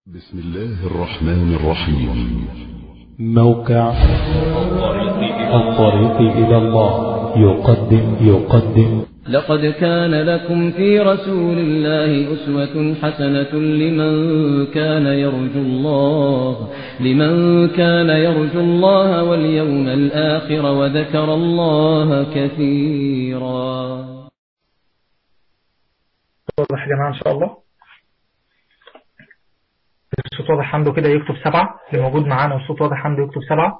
بسم الله الرحمن الرحيم موقع الطريق إلى الله يقدم يقدم لقد كان لكم في رسول الله أسوة حسنة لمن كان يرجو الله لمن كان يرجو الله واليوم الآخر وذكر الله كثيرا واضح يا جماعة إن شاء الله الصوت واضح حمده كده يكتب سبعة اللي موجود معانا والصوت واضح حمده يكتب سبعة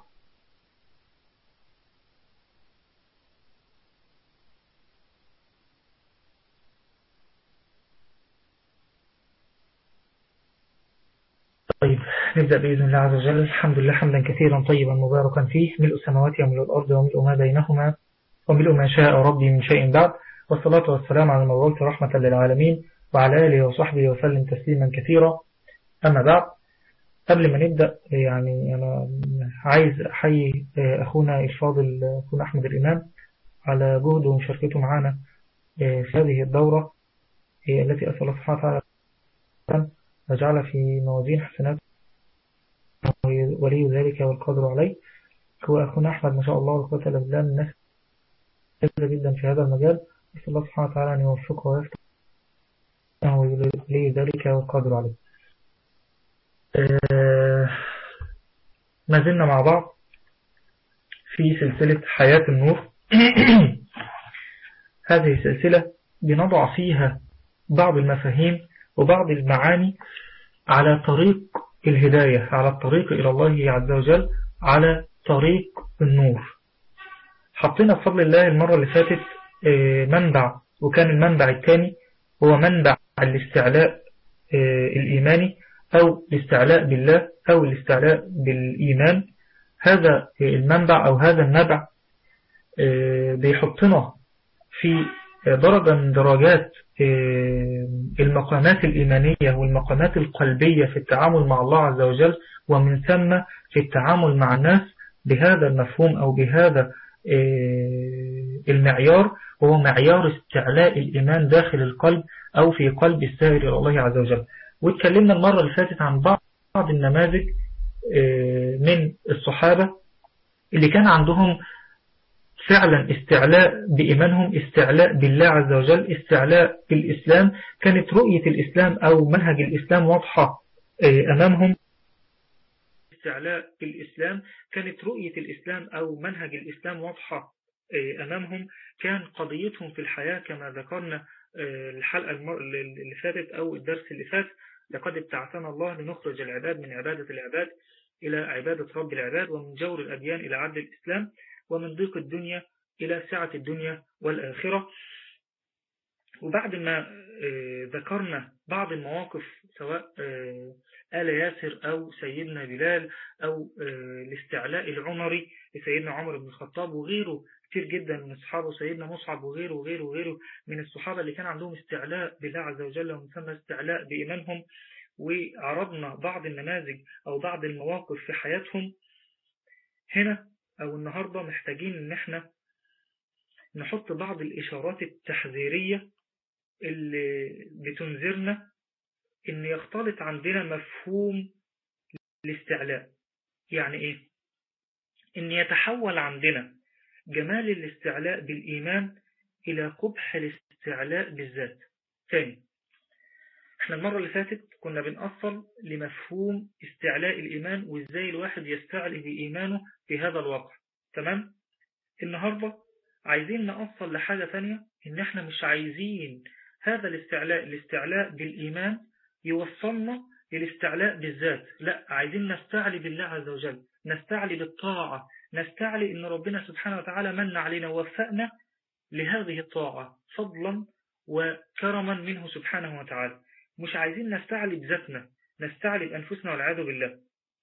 طيب نبدأ بإذن الله عز وجل الحمد لله حمدا كثيرا طيبا مباركا فيه ملء السماوات وملء الأرض وملء ما بينهما وملء ما شاء ربي من شيء بعد والصلاة والسلام على المبعوث رحمة للعالمين وعلى آله وصحبه وسلم تسليما كثيرا أما بعد قبل ما نبدأ يعني أنا عايز أحيي أخونا الفاضل أخونا أحمد الإمام على جهده ومشاركته معنا في هذه الدورة التي أسأل الله سبحانه وتعالى وجعل في موازين حسنات ولي ذلك والقدر عليه هو أخونا أحمد ما شاء الله والقوة إلا بالله من الناس كثيرة جدا في هذا المجال أسأل الله سبحانه وتعالى أن يوفقه ويفتح ولي ذلك والقدر عليه ما زلنا مع بعض في سلسلة حياة النور هذه السلسلة بنضع فيها بعض المفاهيم وبعض المعاني على طريق الهداية على الطريق إلى الله عز وجل على طريق النور حطينا بفضل الله المرة اللي فاتت منبع وكان المنبع الثاني هو منبع الاستعلاء الإيماني أو الاستعلاء بالله أو الاستعلاء بالإيمان هذا المنبع أو هذا النبع بيحطنا في درجة من درجات المقامات الإيمانية والمقامات القلبية في التعامل مع الله عز وجل ومن ثم في التعامل مع الناس بهذا المفهوم أو بهذا المعيار وهو معيار استعلاء الإيمان داخل القلب أو في قلب السائر إلى الله عز وجل واتكلمنا المرة اللي فاتت عن بعض النماذج من الصحابة اللي كان عندهم فعلا استعلاء بإيمانهم استعلاء بالله عز وجل استعلاء بالإسلام كانت رؤية الإسلام أو منهج الإسلام واضحة أمامهم استعلاء بالإسلام كانت رؤية الإسلام أو منهج الإسلام واضحة أمامهم كان قضيتهم في الحياة كما ذكرنا الحلقة اللي فاتت أو الدرس اللي فات لقد ابتعثنا الله لنخرج العباد من عبادة العباد إلى عبادة رب العباد ومن جور الأديان إلى عدل الإسلام ومن ضيق الدنيا إلى سعة الدنيا والآخرة وبعد ما ذكرنا بعض المواقف سواء آل ياسر أو سيدنا بلال أو الاستعلاء العمري لسيدنا عمر بن الخطاب وغيره كتير جدا من أصحابه سيدنا مصعب وغيره وغيره وغيره من الصحابة اللي كان عندهم استعلاء بالله عز وجل ومن ثم استعلاء بإيمانهم وعرضنا بعض النماذج أو بعض المواقف في حياتهم هنا أو النهاردة محتاجين إن احنا نحط بعض الإشارات التحذيرية اللي بتنذرنا إن يختلط عندنا مفهوم الاستعلاء يعني إيه؟ إن يتحول عندنا جمال الاستعلاء بالإيمان إلى قبح الاستعلاء بالذات ثاني احنا المرة اللي فاتت كنا بنأصل لمفهوم استعلاء الإيمان وإزاي الواحد يستعلي بإيمانه في هذا الواقع تمام؟ النهاردة عايزين نأصل لحاجة ثانية إن احنا مش عايزين هذا الاستعلاء الاستعلاء بالإيمان يوصلنا للاستعلاء بالذات لا عايزين نستعلي بالله عز وجل نستعلي بالطاعة نستعلي إن ربنا سبحانه وتعالى من علينا ووفقنا لهذه الطاعة فضلا وكرما منه سبحانه وتعالى مش عايزين نستعلي بذاتنا نستعلي بأنفسنا والعياذ بالله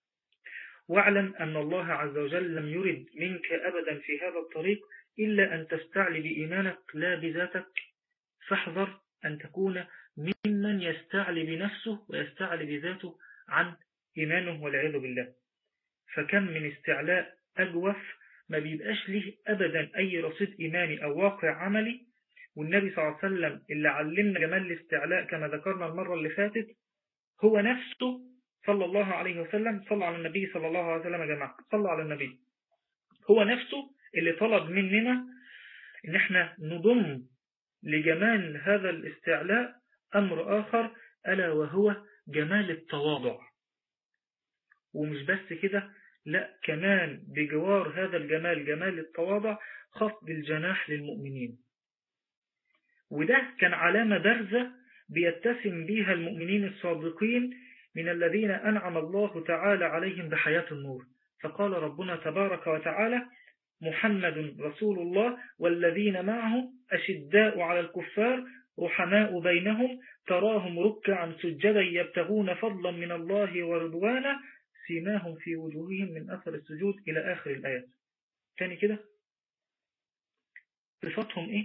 واعلم أن الله عز وجل لم يرد منك أبدا في هذا الطريق إلا أن تستعلي بإيمانك لا بذاتك فاحذر أن تكون ممن يستعلي بنفسه ويستعلي بذاته عن إيمانه والعياذ بالله فكم من استعلاء أجوف ما بيبقاش له أبدا أي رصيد إيماني أو واقع عملي والنبي صلى الله عليه وسلم اللي علمنا جمال الاستعلاء كما ذكرنا المرة اللي فاتت هو نفسه صلى الله عليه وسلم صلى على النبي صلى الله عليه وسلم يا جماعة صلى على النبي هو نفسه اللي طلب مننا ان احنا نضم لجمال هذا الاستعلاء امر اخر الا وهو جمال التواضع ومش بس كده لا كمان بجوار هذا الجمال جمال التواضع خفض الجناح للمؤمنين وده كان علامة بارزة بيتسم بها المؤمنين الصادقين من الذين أنعم الله تعالى عليهم بحياة النور فقال ربنا تبارك وتعالى محمد رسول الله والذين معه أشداء على الكفار رحماء بينهم تراهم ركعا سجدا يبتغون فضلا من الله ورضوانا سيماهم في وجوههم من أثر السجود إلى آخر الآيات تاني كده صفاتهم إيه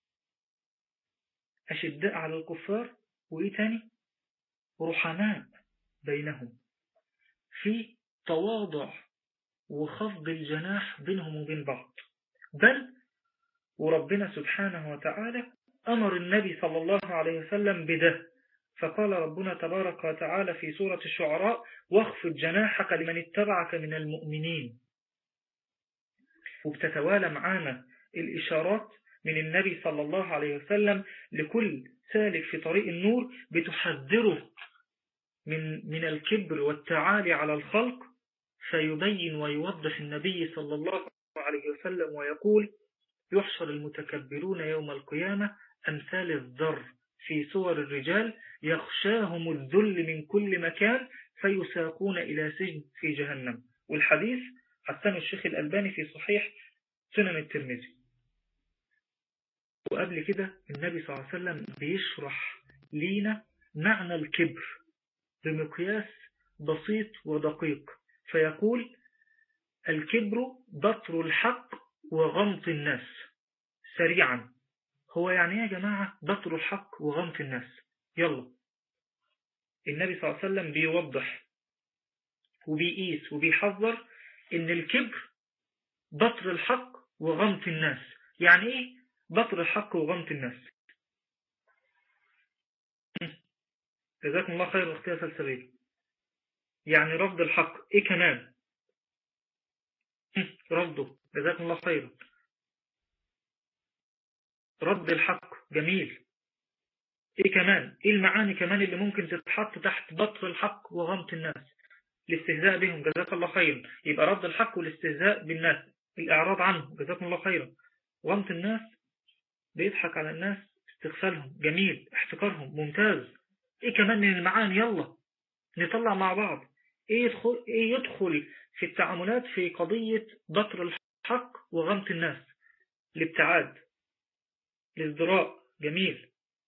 أشداء على الكفار وإيه تاني رحماء بينهم في تواضع وخفض الجناح بينهم وبين بعض بل وربنا سبحانه وتعالى أمر النبي صلى الله عليه وسلم بده فقال ربنا تبارك وتعالى في سورة الشعراء واخفض جناحك لمن اتبعك من المؤمنين وبتتوالى معانا الإشارات من النبي صلى الله عليه وسلم لكل سالك في طريق النور بتحذره من من الكبر والتعالي على الخلق فيبين ويوضح النبي صلى الله عليه وسلم ويقول يحشر المتكبرون يوم القيامة أمثال الذر في صور الرجال يخشاهم الذل من كل مكان فيساقون إلى سجن في جهنم والحديث حسن الشيخ الألباني في صحيح سنن الترمذي وقبل كده النبي صلى الله عليه وسلم بيشرح لينا معنى الكبر بمقياس بسيط ودقيق فيقول الكبر بطر الحق وغمط الناس سريعا هو يعني ايه يا جماعة بطر الحق وغمط الناس يلا النبي صلى الله عليه وسلم بيوضح وبيقيس وبيحذر ان الكبر بطر الحق وغمط الناس يعني ايه بطر الحق وغمط الناس جزاكم الله خير اختي سلسبيل يعني رفض الحق ايه كمان رفضه جزاكم الله خيرا رد الحق جميل ايه كمان ايه المعاني كمان اللي ممكن تتحط تحت بطر الحق وغمط الناس الاستهزاء بهم جزاك الله خيرا يبقى رد الحق والاستهزاء بالناس الاعراض عنه جزاكم الله خيرا غمط الناس بيضحك على الناس استغفالهم جميل احتكارهم ممتاز ايه كمان من المعاني يلا نطلع مع بعض ايه يدخل, إيه يدخل في التعاملات في قضية بطر الحق وغمط الناس الابتعاد الازدراء جميل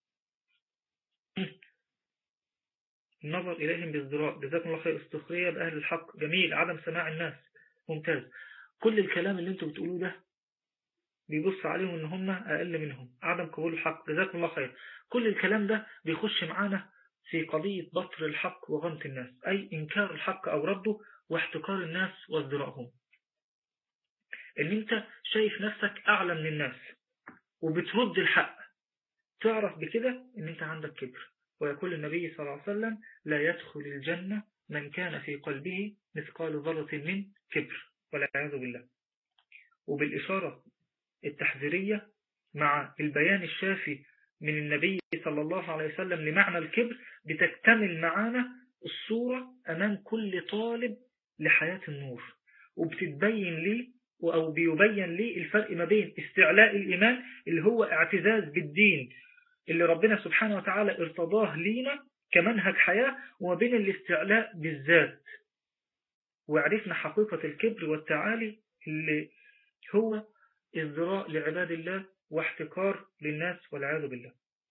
النظر إليهم بازدراء جزاكم الله خير استخرية بأهل الحق جميل عدم سماع الناس ممتاز كل الكلام اللي انتوا بتقولوه ده بيبص عليهم ان هم اقل منهم عدم قبول الحق جزاكم الله خير كل الكلام ده بيخش معانا في قضية بطر الحق وغمط الناس أي إنكار الحق أو رده واحتقار الناس وازدراءهم إن أنت شايف نفسك أعلى من الناس وبترد الحق تعرف بكده إن أنت عندك كبر ويقول النبي صلى الله عليه وسلم لا يدخل الجنة من كان في قلبه مثقال ذرة من كبر والعياذ بالله وبالإشارة التحذيرية مع البيان الشافي من النبي صلى الله عليه وسلم لمعنى الكبر بتكتمل معانا الصورة أمام كل طالب لحياة النور وبتتبين لي أو بيبين لي الفرق ما بين استعلاء الإيمان اللي هو اعتزاز بالدين اللي ربنا سبحانه وتعالى ارتضاه لينا كمنهج حياة وما بين الاستعلاء بالذات وعرفنا حقيقة الكبر والتعالي اللي هو ازدراء لعباد الله واحتكار للناس والعياذ بالله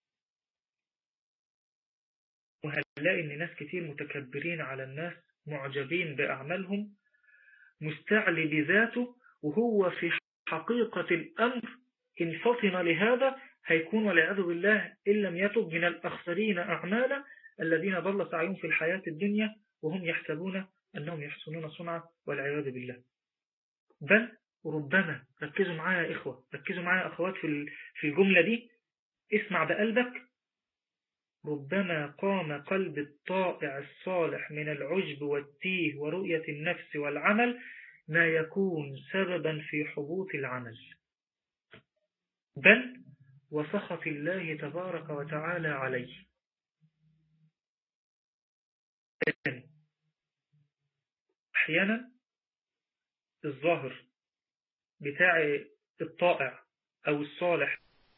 وهنلاقي ان ناس كتير متكبرين على الناس معجبين بأعمالهم مستعلي بذاته وهو في حقيقة الأمر إن فطن لهذا هيكون والعياذ بالله إن لم يتب من الأخسرين أعمالا الذين ضل سعيهم في الحياة الدنيا وهم يحسبون أنهم يحسنون صنعا والعياذ بالله بل ربما ركزوا معايا يا إخوة ركزوا معايا أخوات في في الجملة دي اسمع بقلبك ربما قام قلب الطائع الصالح من العجب والتيه ورؤية النفس والعمل ما يكون سببا في حبوط العمل بل وسخط الله تبارك وتعالى عليه أحيانا الظاهر بتاع الطائع أو الصالح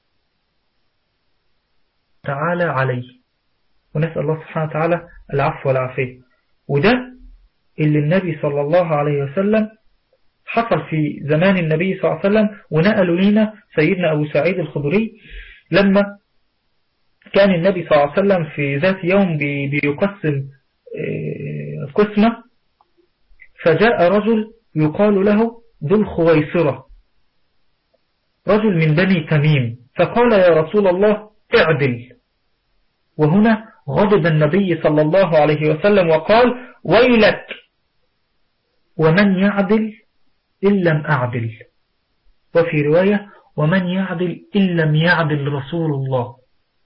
تعالى عليه ونسأل الله سبحانه وتعالى العفو والعافية وده اللي النبي صلى الله عليه وسلم حصل في زمان النبي صلى الله عليه وسلم ونقلوا لنا سيدنا أبو سعيد الخضري لما كان النبي صلى الله عليه وسلم في ذات يوم بيقسم قسمة فجاء رجل يقال له ذو الخويصرة رجل من بني تميم فقال يا رسول الله اعدل وهنا غضب النبي صلى الله عليه وسلم وقال ويلك ومن يعدل إن لم أعدل وفي رواية ومن يعدل إن لم يعدل رسول الله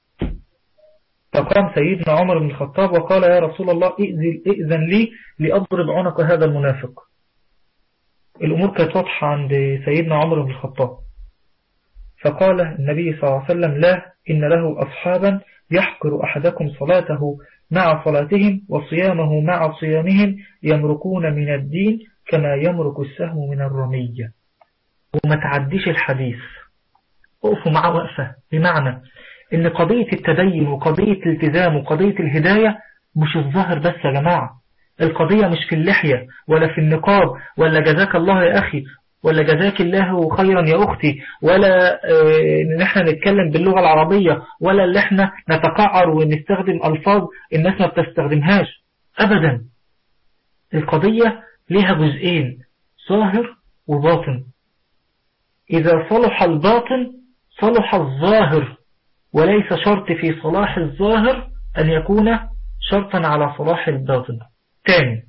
فقام سيدنا عمر بن الخطاب وقال يا رسول الله ائذن لي لأضرب عنق هذا المنافق الأمور كانت واضحة عند سيدنا عمر بن الخطاب فقال النبي صلى الله عليه وسلم لا إن له أصحابا يحقر أحدكم صلاته مع صلاتهم وصيامه مع صيامهم يمركون من الدين كما يمرك السهم من الرمية وما تعديش الحديث وقفوا مع وقفة بمعنى ان قضية التدين وقضية الالتزام وقضية الهداية مش الظاهر بس يا جماعة القضية مش في اللحية ولا في النقاب ولا جزاك الله يا أخي ولا جزاك الله خيرا يا أختي ولا ان احنا نتكلم باللغة العربية ولا اللي احنا نتقعر ونستخدم ألفاظ الناس ما بتستخدمهاش أبدا القضية لها جزئين ظاهر وباطن إذا صلح الباطن صلح الظاهر وليس شرط في صلاح الظاهر أن يكون شرطا على صلاح الباطن تاني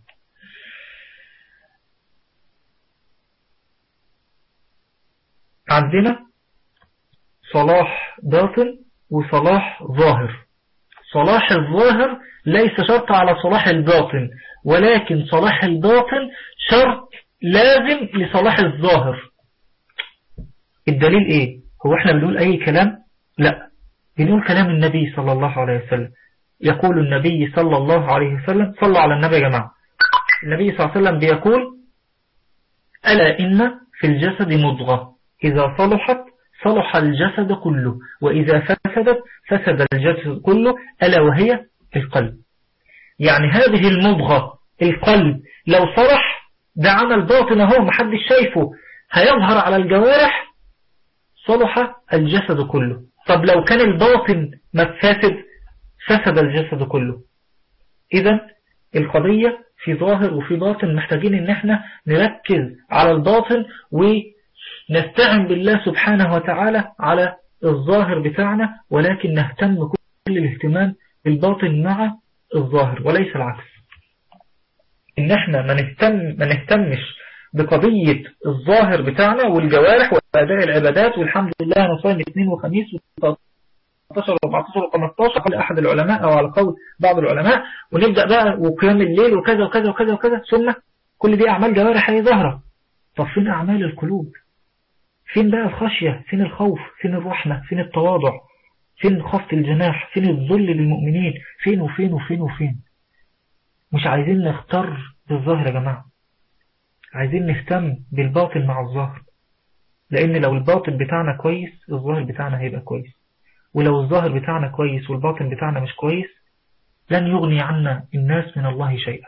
عندنا صلاح باطن وصلاح ظاهر صلاح الظاهر ليس شرط على صلاح الباطن ولكن صلاح الباطن شرط لازم لصلاح الظاهر الدليل ايه هو احنا بنقول اي كلام لا بنقول كلام النبي صلى الله عليه وسلم يقول النبي صلى الله عليه وسلم صلى على النبي يا جماعة النبي صلى الله عليه وسلم بيقول ألا إن في الجسد مضغة إذا صلحت صلح الجسد كله وإذا فسدت فسد الجسد كله ألا وهي القلب يعني هذه المضغة القلب لو صلح ده عمل باطن اهو محدش شايفه هيظهر على الجوارح صلح الجسد كله طب لو كان الباطن مفاسد فسد الجسد كله إذا القضية في ظاهر وفي باطن محتاجين ان احنا نركز على الباطن ونستعن بالله سبحانه وتعالى على الظاهر بتاعنا ولكن نهتم كل الاهتمام بالباطن مع الظاهر وليس العكس ان احنا ما نهتم ما نهتمش بقضية الظاهر بتاعنا والجوارح وأداء العبادات والحمد لله أنا صايم اثنين وخميس و13 و14 و15 قال أحد العلماء أو على قول بعض العلماء ونبدأ بقى وقيام الليل وكذا وكذا وكذا وكذا ثم كل دي أعمال جوارح هي ظاهرة طب فين أعمال القلوب فين بقى الخشية فين الخوف فين الرحمة فين التواضع فين خفض الجناح فين الذل للمؤمنين فين وفين وفين وفين مش عايزين نختار بالظاهر يا جماعة عايزين نهتم بالباطن مع الظاهر لأن لو الباطن بتاعنا كويس الظاهر بتاعنا هيبقى كويس ولو الظاهر بتاعنا كويس والباطن بتاعنا مش كويس لن يغني عنا الناس من الله شيئا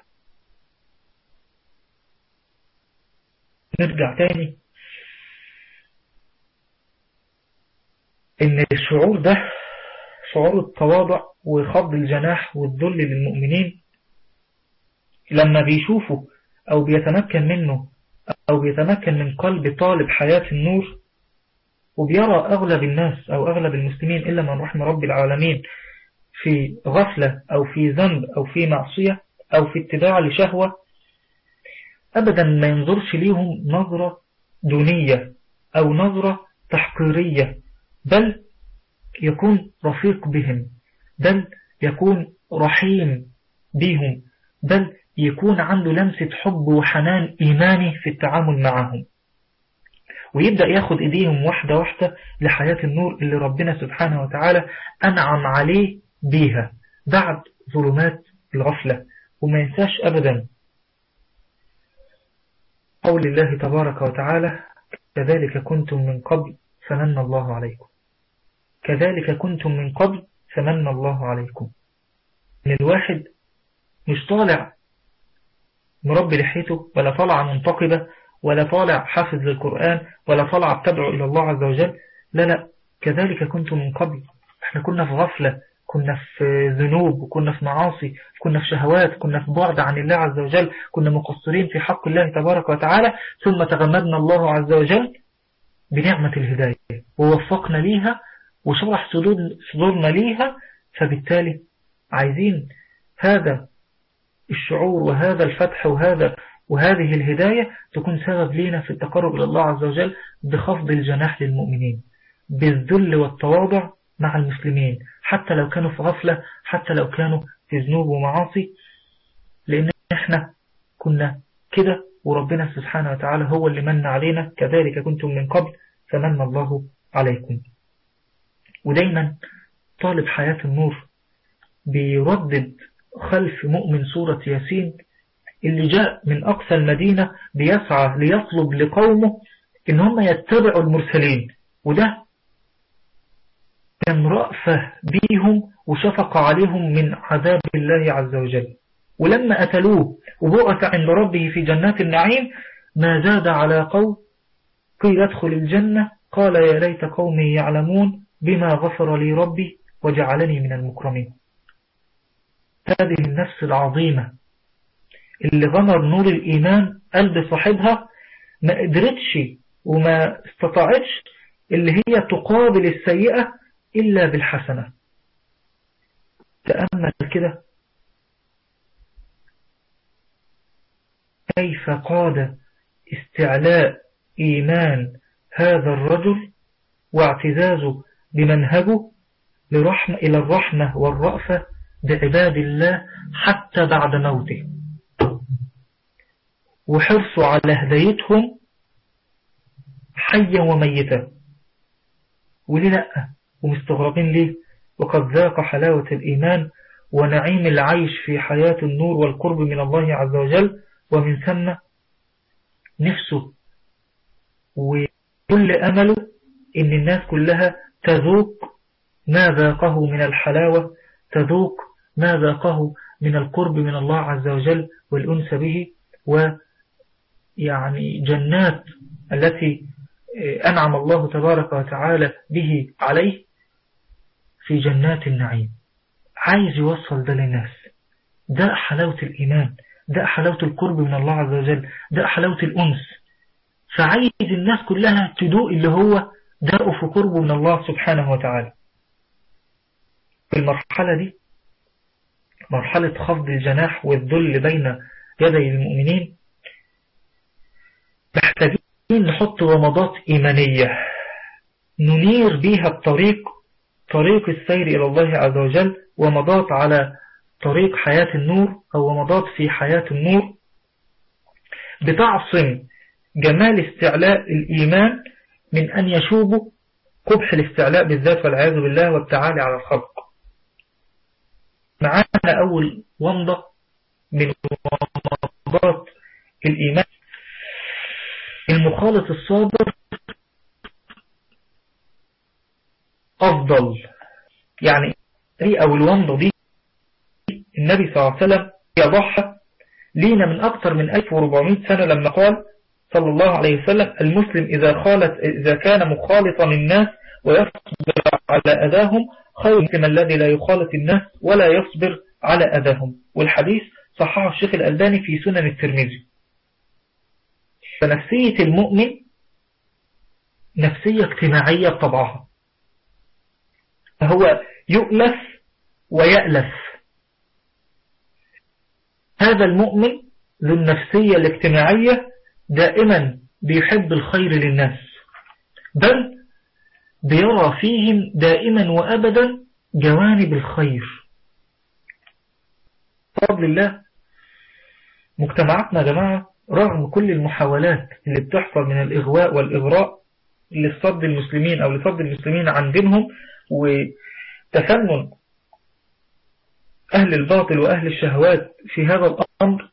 نرجع تاني ان الشعور ده شعور التواضع وخفض الجناح والذل للمؤمنين لما بيشوفوا أو بيتمكن منه أو بيتمكن من قلب طالب حياة النور وبيرى أغلب الناس أو أغلب المسلمين إلا من رحم رب العالمين في غفلة أو في ذنب أو في معصية أو في اتباع لشهوة أبدا ما ينظرش ليهم نظرة دونية أو نظرة تحقيرية بل يكون رفيق بهم بل يكون رحيم بهم بل يكون عنده لمسة حب وحنان إيماني في التعامل معهم ويبدأ ياخد إيديهم واحدة واحدة لحياة النور اللي ربنا سبحانه وتعالى أنعم عليه بيها بعد ظلمات الغفلة وما ينساش أبدا قول الله تبارك وتعالى كذلك كنتم من قبل فمن الله عليكم كذلك كنتم من قبل فمن الله عليكم ان الواحد مش طالع مربي لحيته ولا طالع منتقبة ولا طالع حافظ للقرآن ولا طالع تدعو إلى الله عز وجل لا لا كذلك كنتم من قبل احنا كنا في غفلة كنا في ذنوب وكنا في معاصي كنا في شهوات كنا في بعد عن الله عز وجل كنا مقصرين في حق الله تبارك وتعالى ثم تغمدنا الله عز وجل بنعمة الهداية ووفقنا ليها وشرح صدورنا ليها فبالتالي عايزين هذا الشعور وهذا الفتح وهذا وهذه الهداية تكون سبب لنا في التقرب إلى الله عز وجل بخفض الجناح للمؤمنين بالذل والتواضع مع المسلمين حتى لو كانوا في غفلة حتى لو كانوا في ذنوب ومعاصي لأن احنا كنا كده وربنا سبحانه وتعالى هو اللي من علينا كذلك كنتم من قبل فمن الله عليكم ودايما طالب حياة النور بيردد خلف مؤمن سورة ياسين اللي جاء من أقصى المدينة بيسعى ليطلب لقومه إن هم يتبعوا المرسلين وده كان رأفة بيهم وشفق عليهم من عذاب الله عز وجل ولما أتلوه وبؤت عند ربه في جنات النعيم ما زاد على قول قيل ادخل الجنة قال يا ليت قومي يعلمون بما غفر لي ربي وجعلني من المكرمين هذه النفس العظيمة اللي غمر نور الإيمان قلب صاحبها ما قدرتش وما استطاعتش اللي هي تقابل السيئة إلا بالحسنة تأمل كده كيف قاد استعلاء إيمان هذا الرجل واعتزازه بمنهجه لرحمة إلى الرحمة والرأفة بعباد الله حتى بعد موته وحرصوا على هدايتهم حيا وميتا وليه لأ ومستغربين ليه وقد ذاق حلاوة الإيمان ونعيم العيش في حياة النور والقرب من الله عز وجل ومن ثم نفسه وكل أمله إن الناس كلها تذوق ما ذاقه من الحلاوة تذوق ما ذاقه من القرب من الله عز وجل والأنس به ويعني جنات التي أنعم الله تبارك وتعالى به عليه في جنات النعيم عايز يوصل ده للناس ده حلاوة الإيمان ده حلاوة القرب من الله عز وجل ده حلاوة الأنس فعايز الناس كلها تدوق اللي هو داء في قربه من الله سبحانه وتعالى في المرحلة دي مرحلة خفض الجناح والذل بين يدي المؤمنين محتاجين نحط رمضات إيمانية ننير بيها الطريق طريق السير إلى الله عز وجل ومضات على طريق حياة النور أو مضات في حياة النور بتعصم جمال استعلاء الإيمان من أن يشوبوا قبح الاستعلاء بالذات والعياذ بالله والتعالي على الخلق معانا أول ومضة من ومضات الإيمان المخالط الصابر أفضل يعني أو الومضة دي النبي صلى الله عليه وسلم يضحى لينا من أكثر من 1400 سنة لما قال صلى الله عليه وسلم المسلم إذا, خالط إذا كان مخالطا الناس ويصبر على أذاهم خير من الذي لا يخالط الناس ولا يصبر على أذاهم والحديث صححه الشيخ الألباني في سنن الترمذي فنفسية المؤمن نفسية اجتماعية بطبعها فهو يؤلف ويألف هذا المؤمن ذو النفسية الاجتماعية دائما بيحب الخير للناس بل بيرى فيهم دائما وأبدا جوانب الخير بفضل الله مجتمعاتنا يا جماعة رغم كل المحاولات اللي بتحصل من الإغواء والإغراء لصد المسلمين أو لصد المسلمين عن دينهم وتفنن أهل الباطل وأهل الشهوات في هذا الأمر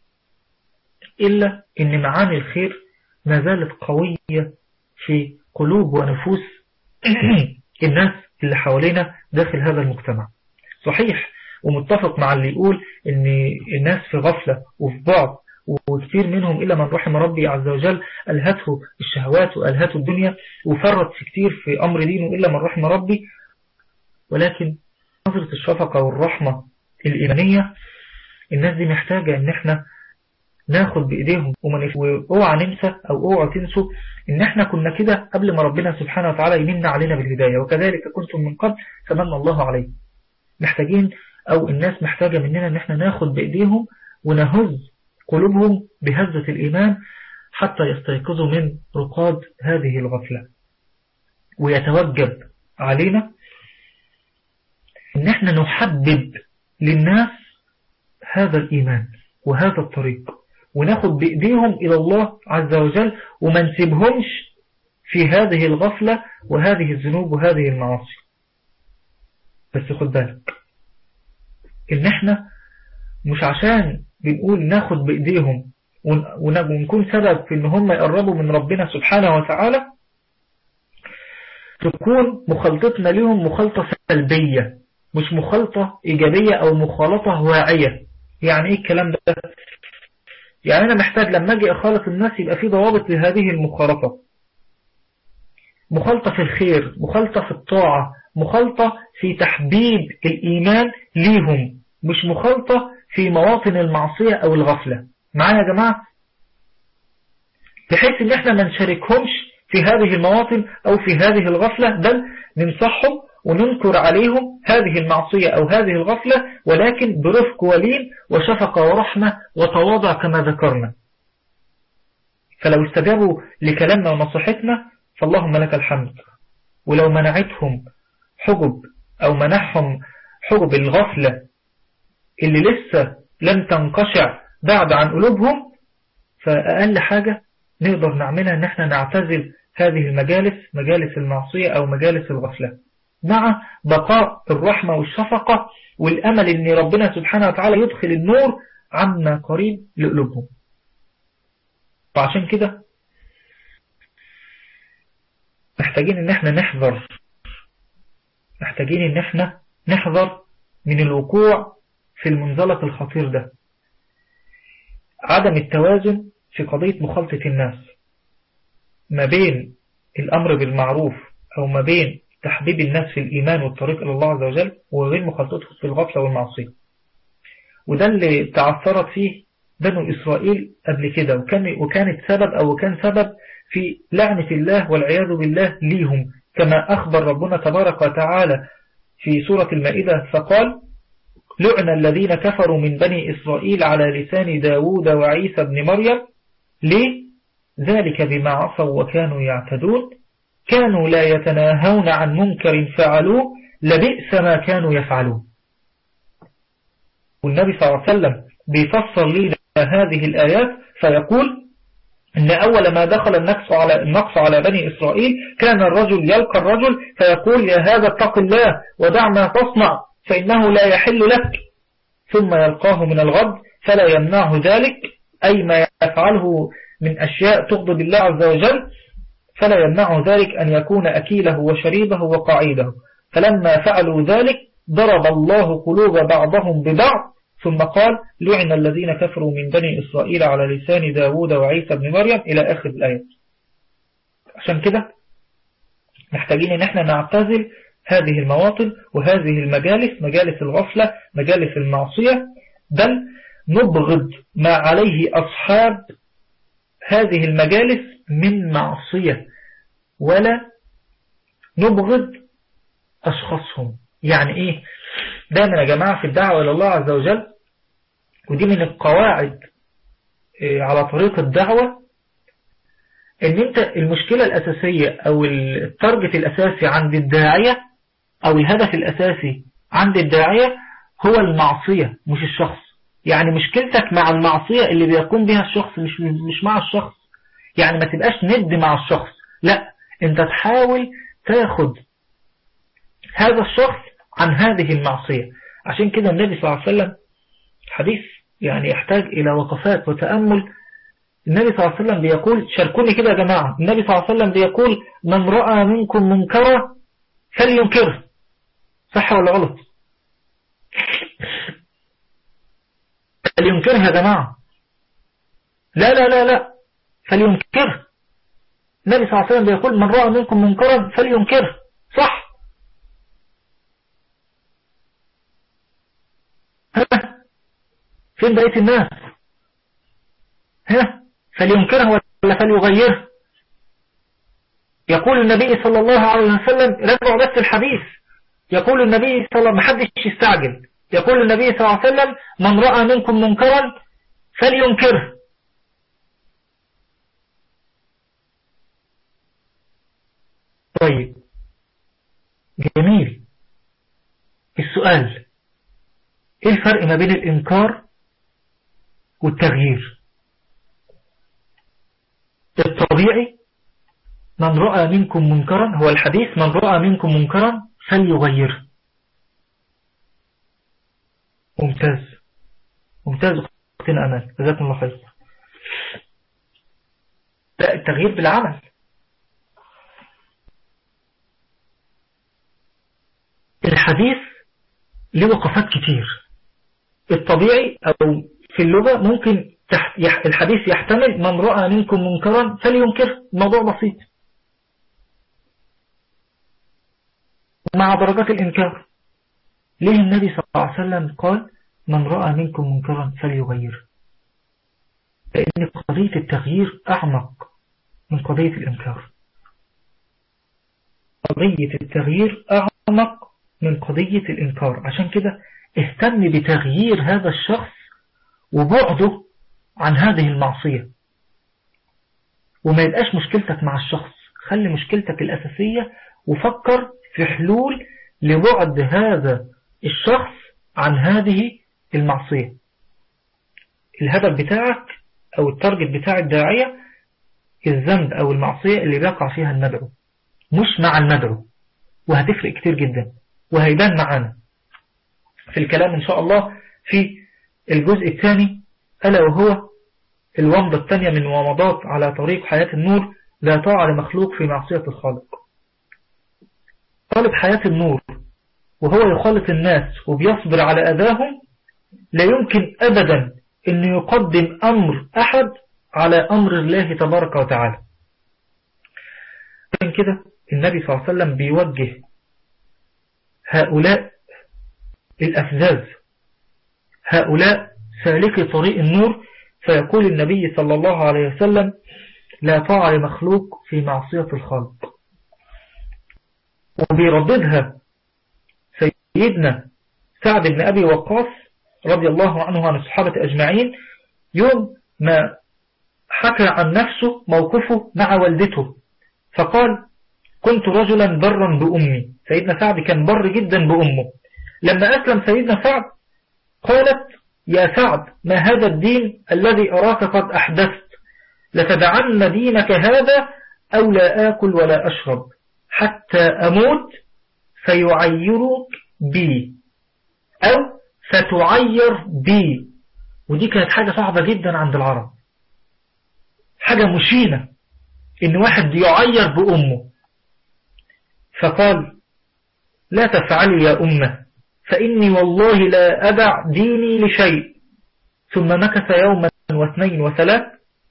إلا أن معاني الخير ما زالت قوية في قلوب ونفوس الناس اللي حوالينا داخل هذا المجتمع صحيح ومتفق مع اللي يقول ان الناس في غفلة وفي بعض وكثير منهم إلا من رحم ربي عز وجل ألهته الشهوات وألهته الدنيا وفرط في كثير في أمر دينه إلا من رحم ربي ولكن نظرة الشفقة والرحمة الإيمانية الناس دي محتاجة ان احنا ناخد بإيديهم واوعى ننسى أو اوعى تنسوا ان احنا كنا كده قبل ما ربنا سبحانه وتعالى يمن علينا بالهداية وكذلك كنتم من قبل فمن الله عليه محتاجين أو الناس محتاجة مننا ان احنا ناخد بإيديهم ونهز قلوبهم بهزة الإيمان حتى يستيقظوا من رقاد هذه الغفلة ويتوجب علينا ان احنا نحبب للناس هذا الإيمان وهذا الطريق وناخد بإيديهم إلى الله عز وجل وما نسيبهمش في هذه الغفلة وهذه الذنوب وهذه المعاصي بس خد بالك إن احنا مش عشان بنقول ناخد بإيديهم ونكون سبب في ان هم يقربوا من ربنا سبحانه وتعالى تكون مخالطتنا لهم مخالطة سلبية مش مخالطة إيجابية أو مخالطة واعية يعني إيه الكلام ده يعني أنا محتاج لما أجي أخالط الناس يبقى في ضوابط لهذه المخالطة مخالطة في الخير مخالطة في الطاعة مخالطة في تحبيب الإيمان ليهم مش مخالطة في مواطن المعصية أو الغفلة معايا يا جماعة بحيث ان احنا ما نشاركهمش في هذه المواطن او في هذه الغفلة بل ننصحهم وننكر عليهم هذه المعصية أو هذه الغفلة ولكن برفق ولين وشفقة ورحمة وتواضع كما ذكرنا فلو استجابوا لكلامنا ونصيحتنا فاللهم لك الحمد ولو منعتهم حجب أو منحهم حجب الغفلة اللي لسه لم تنقشع بعد عن قلوبهم فأقل حاجة نقدر نعملها ان احنا نعتزل هذه المجالس مجالس المعصية أو مجالس الغفلة مع بقاء الرحمة والشفقة والأمل ان ربنا سبحانه وتعالى يدخل النور عما قريب لقلوبهم فعشان كده محتاجين ان احنا نحذر محتاجين ان احنا نحذر من الوقوع في المنزلق الخطير ده عدم التوازن في قضية مخالطة الناس ما بين الأمر بالمعروف أو ما بين تحبيب الناس في الإيمان والطريق إلى الله عز وجل وغير مخالطتهم في الغفلة والمعصية وده اللي تعثرت فيه بنو إسرائيل قبل كده وكان وكانت سبب أو كان سبب في لعنة الله والعياذ بالله ليهم كما أخبر ربنا تبارك وتعالى في سورة المائدة فقال لعن الذين كفروا من بني إسرائيل على لسان داود وعيسى بن مريم ليه؟ ذلك بما عصوا وكانوا يعتدون كانوا لا يتناهون عن منكر فعلوه لبئس ما كانوا يفعلون والنبي صلى الله عليه وسلم بيفسر لنا هذه الآيات فيقول إن أول ما دخل النقص على, النقص على بني إسرائيل كان الرجل يلقى الرجل فيقول يا هذا اتق الله ودع ما تصنع فإنه لا يحل لك ثم يلقاه من الغد فلا يمنعه ذلك أي ما يفعله من أشياء تغضب الله عز وجل فلا يمنعه ذلك أن يكون أكيله وشريبه وقعيده فلما فعلوا ذلك ضرب الله قلوب بعضهم ببعض ثم قال لعن الذين كفروا من بني إسرائيل على لسان داود وعيسى بن مريم إلى آخر الآية عشان كده محتاجين ان احنا نعتزل هذه المواطن وهذه المجالس مجالس الغفلة مجالس المعصية بل نبغض ما عليه أصحاب هذه المجالس من معصية ولا نبغض أشخاصهم يعني إيه دائما يا جماعة في الدعوة إلى الله عز وجل ودي من القواعد على طريق الدعوة ان انت المشكلة الأساسية أو التارجت الأساسي عند الداعية أو الهدف الأساسي عند الداعية هو المعصية مش الشخص يعني مشكلتك مع المعصية اللي بيقوم بها الشخص مش, مش مع الشخص يعني ما تبقاش ند مع الشخص لا انت تحاول تاخد هذا الشخص عن هذه المعصية عشان كده النبي صلى الله عليه وسلم حديث يعني يحتاج إلى وقفات وتأمل النبي صلى الله عليه وسلم بيقول شاركوني كده يا جماعة النبي صلى الله عليه وسلم بيقول من رأى منكم منكرا فلينكره صح ولا غلط فلينكرها يا جماعة لا لا لا لا فلينكره النبي صلى الله عليه وسلم بيقول من رأى منكم منكرا فلينكره صح ها فين بقية الناس ها فلينكره ولا فليغيره يقول النبي صلى الله عليه وسلم رجعوا بس الحديث يقول النبي صلى الله عليه وسلم محدش يستعجل يقول النبي صلى الله عليه وسلم من رأى منكم منكرا فلينكره طيب جميل السؤال ايه الفرق ما بين الانكار والتغيير الطبيعي من رأى منكم منكرا هو الحديث من رأى منكم منكرا فليغيره ممتاز ممتاز اختنا أمان جزاكم الله خير لا التغيير بالعمل الحديث له وقفات كتير الطبيعي أو في اللغة ممكن تحت يح الحديث يحتمل من رأى منكم منكرا فلينكر الموضوع بسيط مع درجات الإنكار ليه النبي صلى الله عليه وسلم قال من رأى منكم منكرا فليغير لأن قضية التغيير أعمق من قضية الإنكار قضية التغيير أعمق من قضية الإنكار عشان كده اهتم بتغيير هذا الشخص وبعده عن هذه المعصية وما يبقاش مشكلتك مع الشخص خلي مشكلتك الأساسية وفكر في حلول لبعد هذا الشخص عن هذه المعصية الهدف بتاعك أو التارجت بتاع الداعية الذنب أو المعصية اللي بيقع فيها المدعو مش مع المدعو وهتفرق كتير جدا وهيبان معانا في الكلام إن شاء الله في الجزء الثاني ألا وهو الومضة الثانية من ومضات على طريق حياة النور لا طاعة لمخلوق في معصية الخالق طالب حياة النور وهو يخالط الناس وبيصبر على أذاهم لا يمكن أبدا أن يقدم أمر أحد على أمر الله تبارك وتعالى من كده النبي صلى الله عليه وسلم بيوجه هؤلاء الأفذاذ هؤلاء سالكي طريق النور فيقول النبي صلى الله عليه وسلم لا طاعة لمخلوق في معصية الخالق وبيرددها سيدنا سعد بن أبي وقاص رضي الله عنه عن الصحابة أجمعين يوم ما حكى عن نفسه موقفه مع والدته فقال كنت رجلا برا بأمي سيدنا سعد كان بر جدا بأمه لما أسلم سيدنا سعد قالت يا سعد ما هذا الدين الذي أراك قد أحدثت لتدعن دينك هذا أو لا آكل ولا أشرب حتى أموت فيعيرك بي أو فتعير بي ودي كانت حاجة صعبة جدا عند العرب حاجة مشينة إن واحد يعير بأمه فقال لا تفعلي يا أمه فإني والله لا أدع ديني لشيء ثم مكث يوما واثنين وثلاث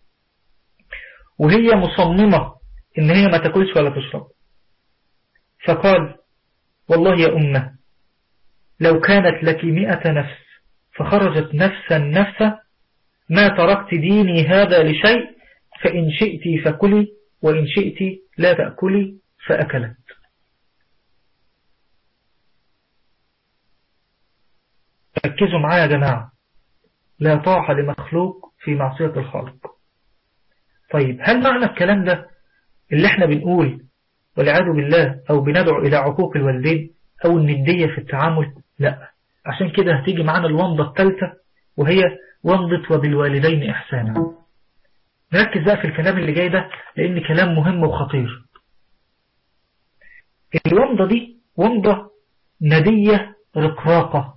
وهي مصممة إن هي ما تاكلش ولا تشرب فقال والله يا أمة لو كانت لك مئة نفس فخرجت نفسا نفسا ما تركت ديني هذا لشيء فإن شئت فكلي وإن شئت لا تأكلي فأكلت ركزوا معايا يا جماعة لا طاعة لمخلوق في معصية الخالق طيب هل معنى الكلام ده اللي احنا بنقول والعياذ بالله أو بندعو إلى عقوق الوالدين أو الندية في التعامل لا عشان كده هتيجي معانا الومضة الثالثة وهي ومضت وبالوالدين إحسانا نركز بقى في الكلام اللي جاي ده لأن كلام مهم وخطير الومضة دي ومضة ندية رقراقة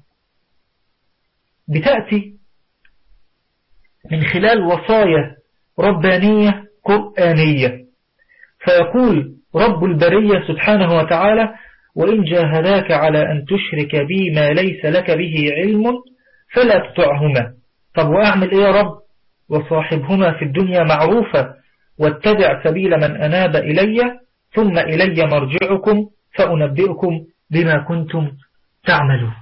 بتأتي من خلال وصايا ربانية قرآنية فيقول رب البرية سبحانه وتعالى وإن جاهداك على أن تشرك بي ما ليس لك به علم فلا تطعهما طب وأعمل إيه يا رب وصاحبهما في الدنيا معروفة واتبع سبيل من أناب إلي ثم إلي مرجعكم فأنبئكم بما كنتم تعملون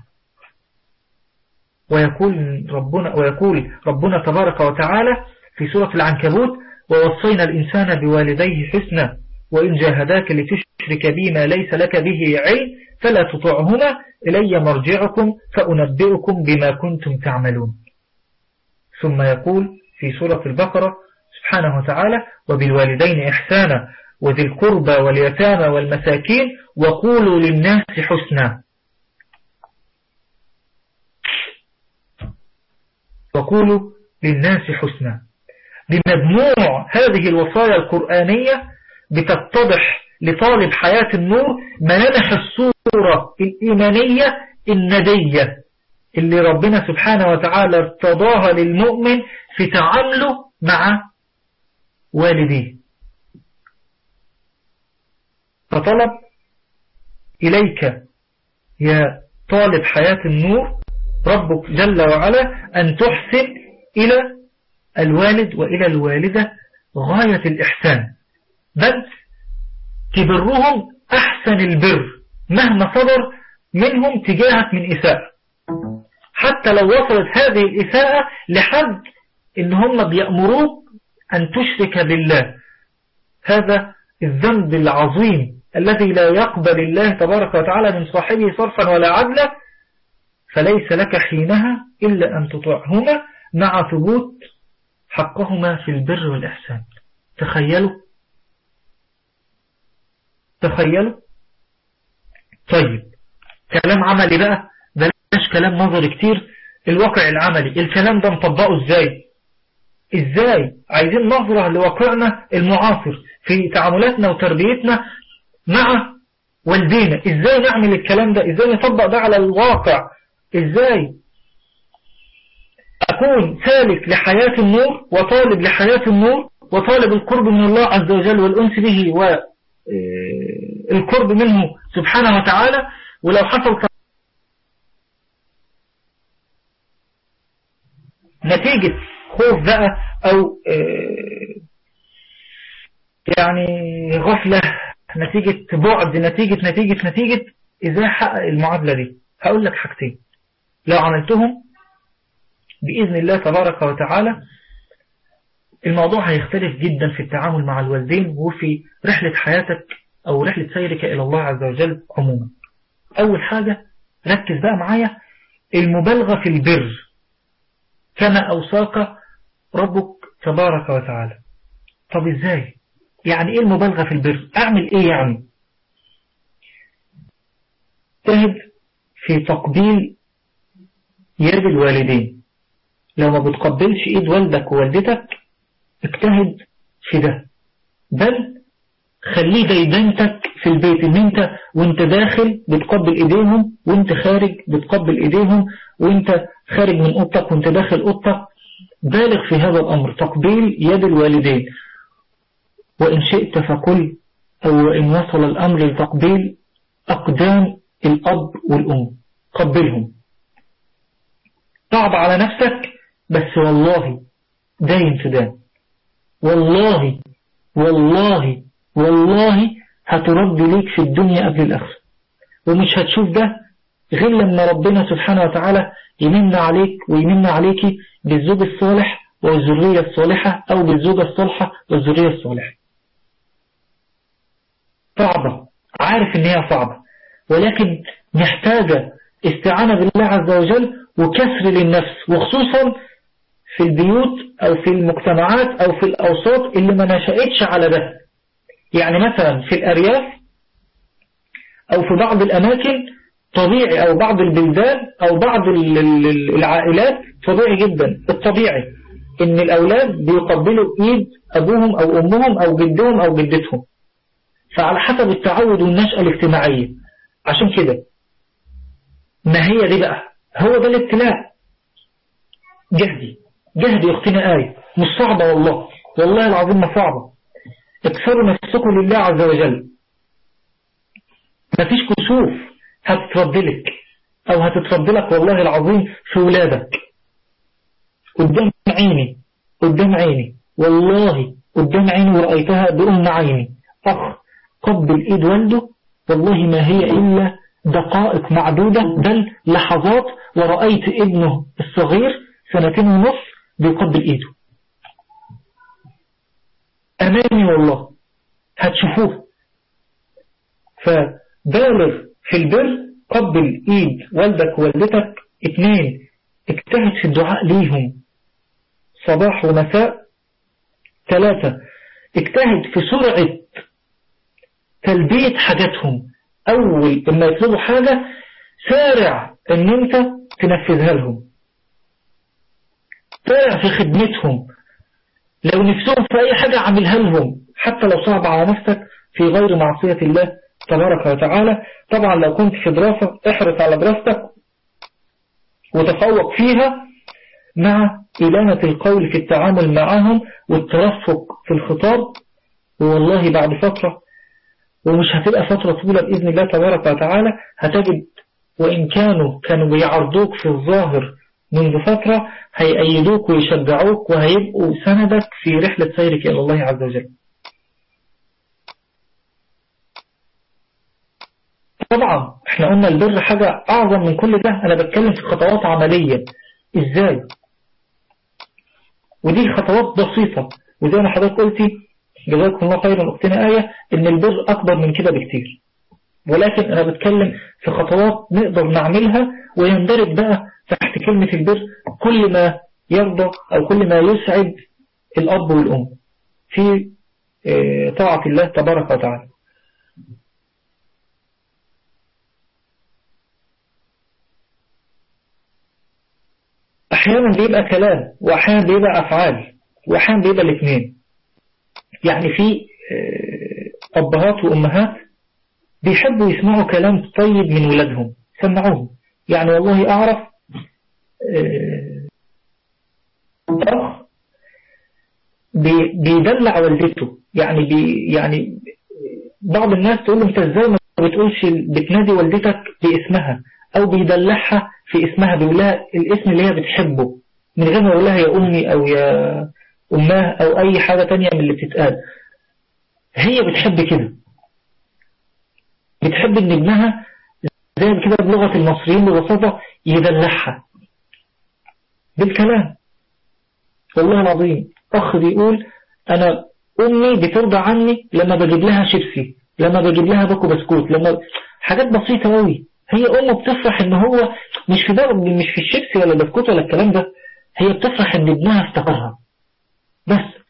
ويقول ربنا, ويقول ربنا تبارك وتعالى في سورة العنكبوت ووصينا الإنسان بوالديه حسنا وإن جاهداك لتشرك بي ما ليس لك به علم فلا تطعهما إلي مرجعكم فأنبئكم بما كنتم تعملون ثم يقول في سورة البقرة سبحانه وتعالى وبالوالدين إحسانا وذي القربى واليتامى والمساكين وقولوا للناس حسنا وقولوا للناس حسنا بمجموع هذه الوصايا القرآنية بتتضح لطالب حياة النور ملامح الصورة الإيمانية الندية اللي ربنا سبحانه وتعالى ارتضاها للمؤمن في تعامله مع والديه فطلب إليك يا طالب حياة النور ربك جل وعلا أن تحسن إلى الوالد وإلى الوالدة غاية الإحسان بل تبرهم أحسن البر مهما صدر منهم تجاهك من إساءة حتى لو وصلت هذه الإساءة لحد إن هم بيأمروك أن تشرك بالله هذا الذنب العظيم الذي لا يقبل الله تبارك وتعالى من صاحبه صرفا ولا عدلا فليس لك حينها إلا أن تطعهما مع ثبوت حقهما في البر والإحسان تخيلوا تخيلوا طيب كلام عملي بقى بلاش كلام نظري كتير الواقع العملي الكلام ده نطبقه ازاي ازاي عايزين نظرة لواقعنا المعاصر في تعاملاتنا وتربيتنا مع والدينا ازاي نعمل الكلام ده ازاي نطبق ده على الواقع ازاي اكون سالك لحياة النور وطالب لحياة النور وطالب القرب من الله عز وجل والأنس به والقرب منه سبحانه وتعالى ولو حصل نتيجة خوف بقى أو يعني غفلة نتيجة بعد نتيجة نتيجة نتيجة إزاي حقق المعادلة دي هقول لك حاجتين لو عملتهم بإذن الله تبارك وتعالى الموضوع هيختلف جدا في التعامل مع الوالدين وفي رحلة حياتك أو رحلة سيرك إلى الله عز وجل عموما أول حاجة ركز بقى معايا المبالغة في البر كما أوصاك ربك تبارك وتعالى طب إزاي يعني إيه المبالغة في البر أعمل إيه يعني تهد في تقبيل يد الوالدين لو ما بتقبلش ايد والدك ووالدتك اجتهد في ده بل خليه ديدنتك في البيت ان انت وانت داخل بتقبل ايديهم وانت خارج بتقبل ايديهم وانت خارج من اوضتك وانت داخل اوضتك بالغ في هذا الامر تقبيل يد الوالدين وان شئت فكل او ان وصل الامر لتقبيل اقدام الاب والام قبلهم صعب على نفسك بس والله داين في دان والله والله والله هترد ليك في الدنيا قبل الآخرة ومش هتشوف ده غير لما ربنا سبحانه وتعالى يمن عليك ويمن عليك بالزوج الصالح والذرية الصالحة أو بالزوجة الصالحة والذرية الصالحة صعبة عارف ان هي صعبة ولكن محتاجة استعانة بالله عز وجل وكسر للنفس وخصوصا في البيوت أو في المجتمعات أو في الأوساط اللي ما نشأتش على ده يعني مثلا في الأرياف أو في بعض الأماكن طبيعي أو بعض البلدان أو بعض العائلات طبيعي جدا الطبيعي إن الأولاد بيقبلوا إيد أبوهم أو أمهم أو جدهم أو جدتهم فعلى حسب التعود والنشأة الاجتماعية عشان كده ما هي دي بقى هو ده الابتلاء جهدي جهدي يا اختنا آية مش صعبة والله والله العظيم ما صعبة اكسروا نفسكم لله عز وجل مفيش كسوف هتتردلك او هتتردلك والله العظيم في ولادك قدام عيني قدام عيني والله قدام عيني ورأيتها بأم عيني أخ قبل إيد والده والله ما هي إلا دقائق معدودة بل لحظات ورأيت ابنه الصغير سنتين ونص بيقبل إيده أمامي والله هتشوفوه فبالغ في البر قبل إيد والدك ووالدتك اثنين اجتهد في الدعاء ليهم صباح ومساء ثلاثة اجتهد في سرعة تلبية حاجاتهم أول لما يطلبوا حاجة سارع ان انت تنفذها لهم سارع في خدمتهم لو نفسهم في أي حاجة عملها لهم حتى لو صعب على نفسك في غير معصية الله تبارك وتعالى طبعا لو كنت في دراسة احرص على دراستك وتفوق فيها مع إلانة القول في التعامل معهم والترفق في الخطاب والله بعد فترة ومش هتبقى فترة طويلة بإذن الله تبارك وتعالى هتجد وإن كانوا كانوا بيعرضوك في الظاهر منذ فترة هيأيدوك ويشجعوك وهيبقوا سندك في رحلة سيرك إلى الله عز وجل طبعا احنا قلنا البر حاجة أعظم من كل ده أنا بتكلم في خطوات عملية إزاي ودي خطوات بسيطة وزي ما حضرتك قلتي جزاكم الله خيرا أختنا آية إن البر أكبر من كده بكتير ولكن أنا بتكلم في خطوات نقدر نعملها ويندرج بقى تحت كلمة البر كل ما يرضى أو كل ما يسعد الأب والأم في طاعة الله تبارك وتعالى أحيانا بيبقى كلام وأحيانا بيبقى أفعال وأحيانا بيبقى الاثنين يعني في أبهات وأمهات بيحبوا يسمعوا كلام طيب من ولادهم سمعوهم يعني والله أعرف أخ بيدلع والدته يعني بي يعني بعض الناس تقول له انت ازاي ما بتقولش بتنادي والدتك باسمها او بيدلعها في اسمها بيقولها الاسم اللي هي بتحبه من غير ما يقولها يا امي او يا امها او اي حاجة تانية من اللي بتتقال هي بتحب كده بتحب ان ابنها زي كده بلغة المصريين ببساطة يدلعها بالكلام والله العظيم أخ بيقول أنا أمي بترضى عني لما بجيب لها شيبسي لما بجيب لها باكو بسكوت لما حاجات بسيطة قوي هي أمه بتفرح إن هو مش في ده مش في الشيبسي ولا البسكوت ولا الكلام ده هي بتفرح إن ابنها افتكرها بس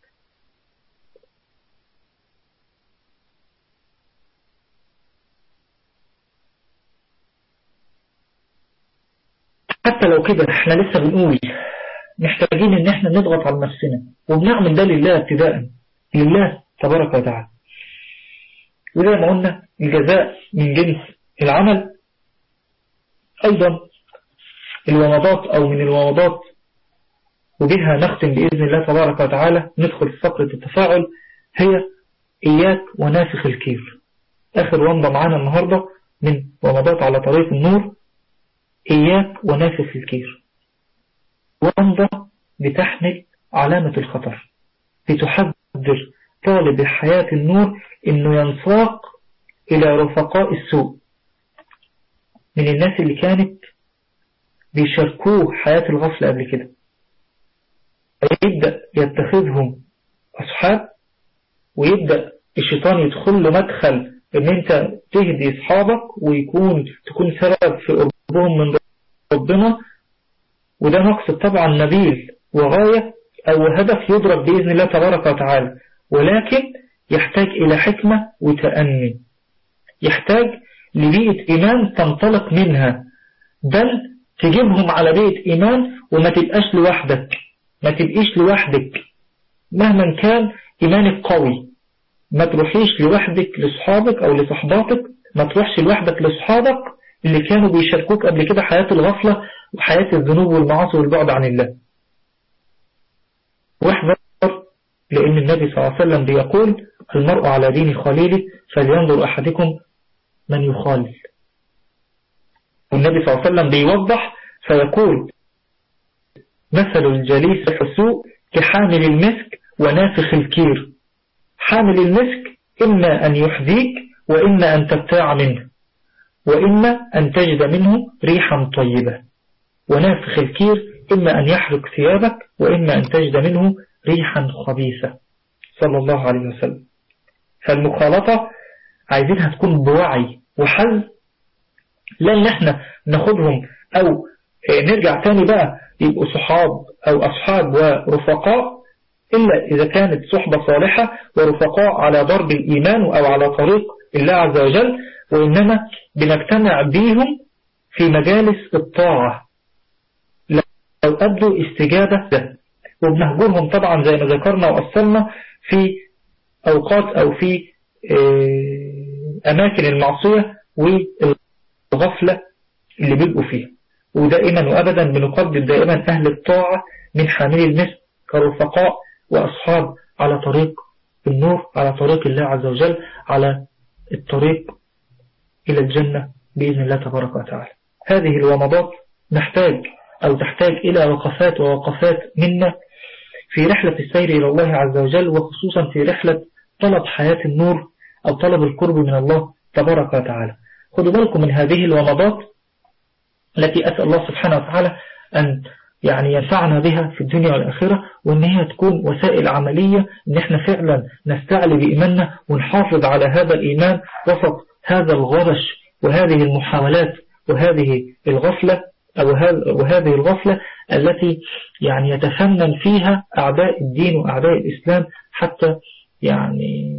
حتى لو كده احنا لسه بنقول محتاجين ان احنا نضغط على نفسنا وبنعمل ده لله ابتداء لله تبارك وتعالى وزي ما قلنا الجزاء من جنس العمل ايضا الومضات او من الومضات وبها نختم بإذن الله تبارك وتعالى ندخل في فقرة التفاعل هي إياك ونافخ الكير آخر ومضة معانا النهاردة من ومضات على طريق النور إياك ونافخ الكير ومضة بتحمل علامة الخطر بتحذر طالب حياة النور إنه ينساق إلى رفقاء السوء من الناس اللي كانت بيشاركوه حياة الغفلة قبل كده يبدأ يتخذهم أصحاب ويبدأ الشيطان يدخل له مدخل ان انت تهدي اصحابك ويكون تكون سبب في قربهم من ربنا وده مقصد طبعا نبيل وغاية او هدف يدرك بإذن الله تبارك وتعالى ولكن يحتاج الى حكمة وتأني يحتاج لبيئة إيمان تنطلق منها بل تجيبهم على بيئة إيمان وما تبقاش لوحدك ما تبقيش لوحدك مهما كان إيمانك قوي ما تروحيش لوحدك لصحابك أو لصحباتك ما تروحش لوحدك لصحابك اللي كانوا بيشاركوك قبل كده حياة الغفلة وحياة الذنوب والمعاصي والبعد عن الله واحذر لأن النبي صلى الله عليه وسلم بيقول المرء على دين خليله فلينظر أحدكم من يخالل والنبي صلى الله عليه وسلم بيوضح فيقول مثل الجليس في السوء كحامل المسك ونافخ الكير حامل المسك إما أن يحذيك وإما أن تبتاع منه وإما أن تجد منه ريحا طيبة ونافخ الكير إما أن يحرق ثيابك وإما أن تجد منه ريحا خبيثة صلى الله عليه وسلم فالمخالطة عايزينها تكون بوعي وحل لا ان احنا ناخدهم او نرجع تاني بقى يبقوا صحاب او اصحاب ورفقاء الا اذا كانت صحبة صالحة ورفقاء على ضرب الايمان او على طريق الله عز وجل وانما بنجتمع بيهم في مجالس الطاعة لو ادوا استجابة ده وبنهجرهم طبعا زي ما ذكرنا وأصلنا في أوقات أو في أماكن المعصية والغفلة اللي بيبقوا فيها ودائما وأبدا بنقدم دائما أهل الطاعة من حامل المسك كرفقاء وأصحاب على طريق النور على طريق الله عز وجل على الطريق إلى الجنة بإذن الله تبارك وتعالى هذه الومضات نحتاج أو تحتاج إلى وقفات ووقفات منا في رحلة السير إلى الله عز وجل وخصوصا في رحلة طلب حياة النور أو طلب القرب من الله تبارك وتعالى خدوا بالكم من هذه الومضات التي أسأل الله سبحانه وتعالى أن يعني ينفعنا بها في الدنيا والآخرة وأن هي تكون وسائل عملية أن احنا فعلا نستعلي بإيماننا ونحافظ على هذا الإيمان وسط هذا الغرش وهذه المحاولات وهذه الغفلة أو وهذه الغفلة التي يعني يتفنن فيها أعداء الدين وأعداء الإسلام حتى يعني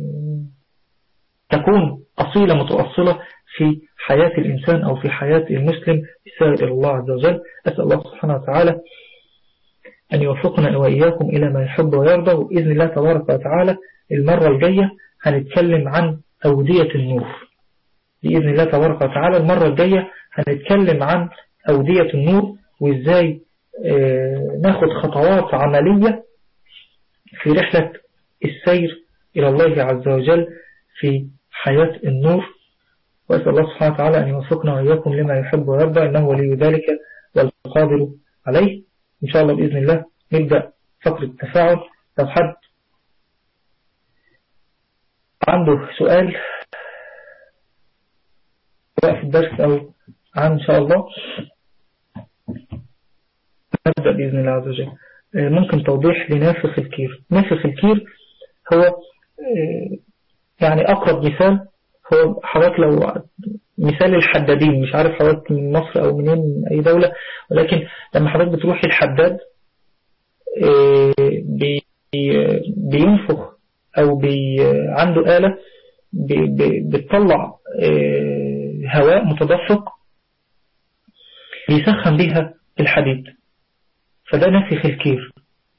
تكون أصيلة متأصلة في حياة الإنسان أو في حياة المسلم السائر إلى الله عز وجل أسأل الله سبحانه وتعالى أن يوفقنا وإياكم إلى ما يحب ويرضى وبإذن الله تبارك وتعالى المرة الجاية هنتكلم عن أودية النور بإذن الله تبارك وتعالى المرة الجاية هنتكلم عن أودية النور وإزاي ناخد خطوات عملية في رحلة السير إلى الله عز وجل في حياة النور وأسأل الله سبحانه وتعالى أن يوفقنا وإياكم لما يحب ويرضى إنه ولي ذلك والقادر عليه إن شاء الله بإذن الله نبدأ فقرة التفاعل لو حد عنده سؤال سواء في الدرس أو عن إن شاء الله نبدأ بإذن الله عز وجل ممكن توضيح لنافخ الكير نافخ الكير هو يعني أقرب مثال هو حضرتك لو مثال الحدادين مش عارف حضرتك من مصر أو منين من أي دولة ولكن لما حضرتك بتروحي الحداد بي بينفخ أو بي عنده آلة بتطلع هواء متدفق بيسخن بيها الحديد فده نفخ الكير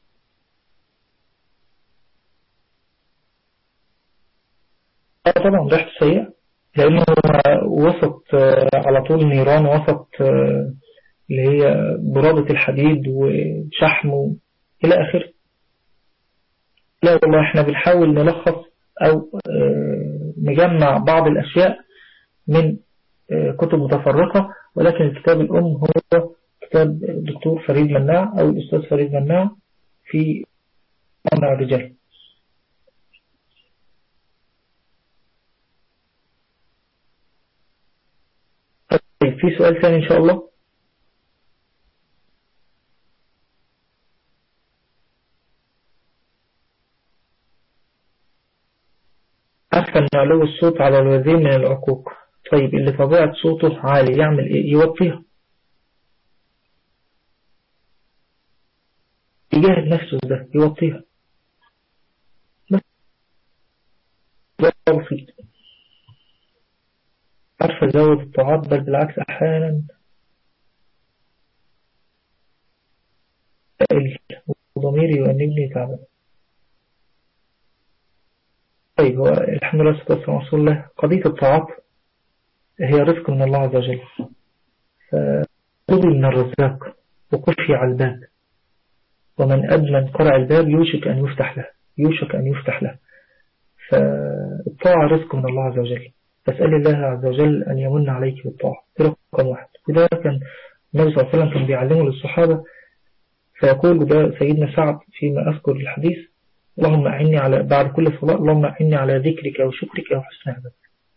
طبعا ريحته سيئة لأنه وسط على طول نيران وسط اللي هي برادة الحديد وشحم إلى آخره لا والله احنا بنحاول نلخص أو نجمع بعض الأشياء من كتب متفرقة ولكن الكتاب الأم هو كتاب الدكتور فريد مناع أو الأستاذ فريد مناع في منع الرجال طيب في سؤال ثاني إن شاء الله عارفة أن علو الصوت على الوزين من العقوق طيب اللي طبيعة صوته عالي يعمل إيه يوطيها يجاهد نفسه ده يوطيها بس عارفة أزود الطاعات بل بالعكس أحيانا وضميري يؤنبني تعبان طيب هو الحمد لله والصلاة والسلام على رسول الله قضية الطاعات هي رزق من الله عز وجل فقضي من الرزاق وقفي على الباب ومن أدمن قرع الباب يوشك أن يفتح له يوشك أن يفتح له فالطاعة رزق من الله عز وجل فاسأل الله عز وجل أن يمن عليك بالطاعة رقم واحد وده كان النبي صلى الله عليه وسلم كان بيعلمه للصحابة فيقول ده سيدنا سعد فيما أذكر الحديث اللهم أعني على بعد كل صلاة اللهم أعني على ذكرك وشكرك وحسن عبادتك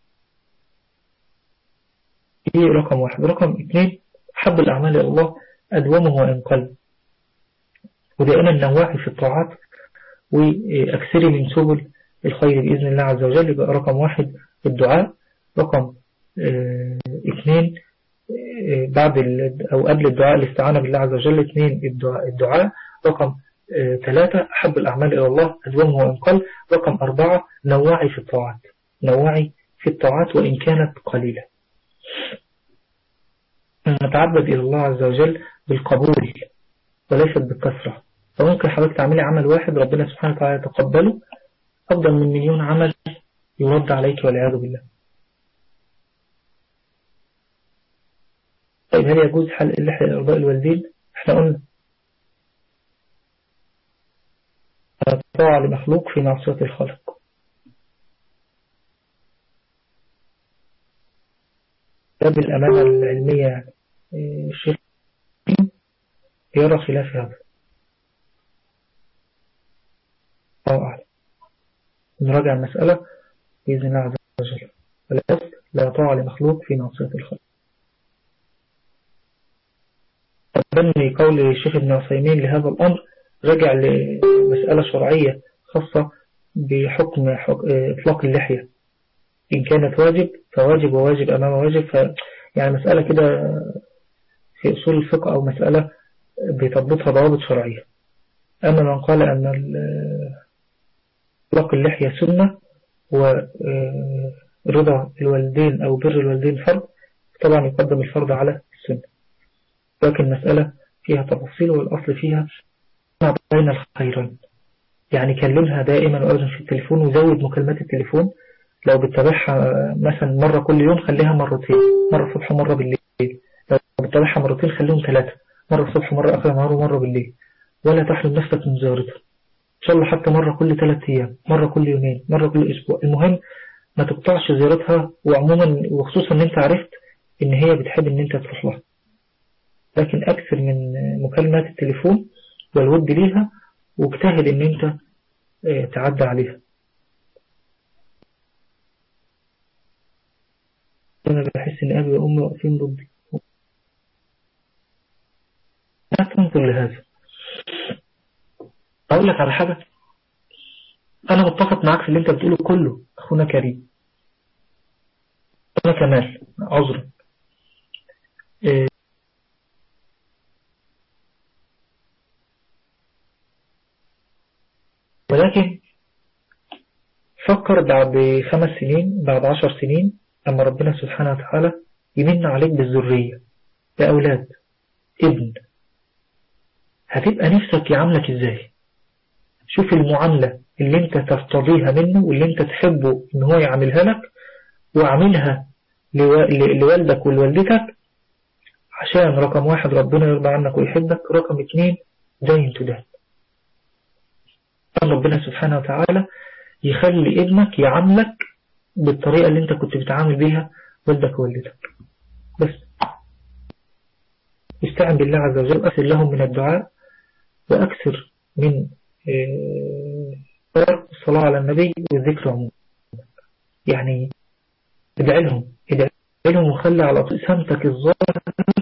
دي رقم واحد رقم اثنين حب الأعمال إلى الله أدومه وإن قل ودائما نواعي في الطاعات وأكثري من سبل الخير بإذن الله عز وجل يبقى رقم واحد الدعاء رقم اه اثنين اه بعد أو قبل الدعاء الاستعانة بالله عز وجل اثنين الدعاء, الدعاء رقم اه ثلاثة أحب الأعمال إلى الله أدومه وإن قل رقم أربعة نواعي في الطاعات نواعي في الطاعات وإن كانت قليلة نتعبد إلى الله عز وجل بالقبول وليست بالكثرة فممكن حضرتك تعملي عمل واحد ربنا سبحانه وتعالى يتقبله أفضل من مليون عمل يرد عليك والعياذ بالله طيب هل يجوز حل اللحية لإرضاء الوالدين احنا قلنا طاعة لمخلوق في معصية الخالق ده بالأمانة العلمية يعني الشيخ يرى خلاف هذا الله أعلم نراجع المسألة بإذن الله عز وجل الأصل لا طاعة لمخلوق في معصية الخلق تبني قول الشيخ ابن عثيمين لهذا الأمر رجع لمسألة شرعية خاصة بحكم إطلاق اللحية إن كانت واجب فواجب وواجب أمام واجب ف يعني مسألة كده في أصول الفقه أو مسألة بتضبطها ضوابط شرعية أما من قال أن إطلاق اللحية سنة ورضا الوالدين أو بر الوالدين فرض طبعا يقدم الفرض على السنة لكن المسألة فيها تفاصيل والأصل فيها بين الخيرين يعني كلمها دائما وأبدا في التليفون وزود مكالمات التليفون لو بتتابعها مثلا مرة كل يوم خليها مرتين مرة الصبح ومرة بالليل لو بتتابعها مرتين خليهم ثلاثة مرة الصبح مرة آخر النهار ومرة بالليل ولا تحرم نفسك من زيارتها إن شاء الله حتى مرة كل ثلاث أيام مرة كل يومين مرة كل أسبوع المهم ما تقطعش زيارتها وعموما وخصوصا ان انت عرفت ان هي بتحب ان انت تروح لها لكن اكثر من مكالمات التليفون والود ليها واجتهد ان انت تعدى عليها انا بحس ان ابي وامي واقفين ضدي لا تنظر لهذا اقول لك على حاجة انا متفق معاك في اللي انت بتقوله كله اخونا كريم انا كمال عذرا إيه ولكن فكر بعد خمس سنين بعد عشر سنين أما ربنا سبحانه وتعالى يمن عليك بالذرية بأولاد ابن هتبقى نفسك يعاملك ازاي شوف المعاملة اللي انت ترتضيها منه واللي انت تحبه ان هو يعملها لك واعملها لوالدك ولوالدتك عشان رقم واحد ربنا يرضى عنك ويحبك رقم اتنين داين تدان ربنا سبحانه وتعالى يخلي ابنك يعاملك بالطريقة اللي انت كنت بتعامل بيها والدك ووالدتك بس استعن بالله عز وجل أكثر لهم من الدعاء وأكثر من الصلاة على النبي والذكر عموما يعني ادعي لهم ادعي لهم وخلي على طول سمتك الظاهر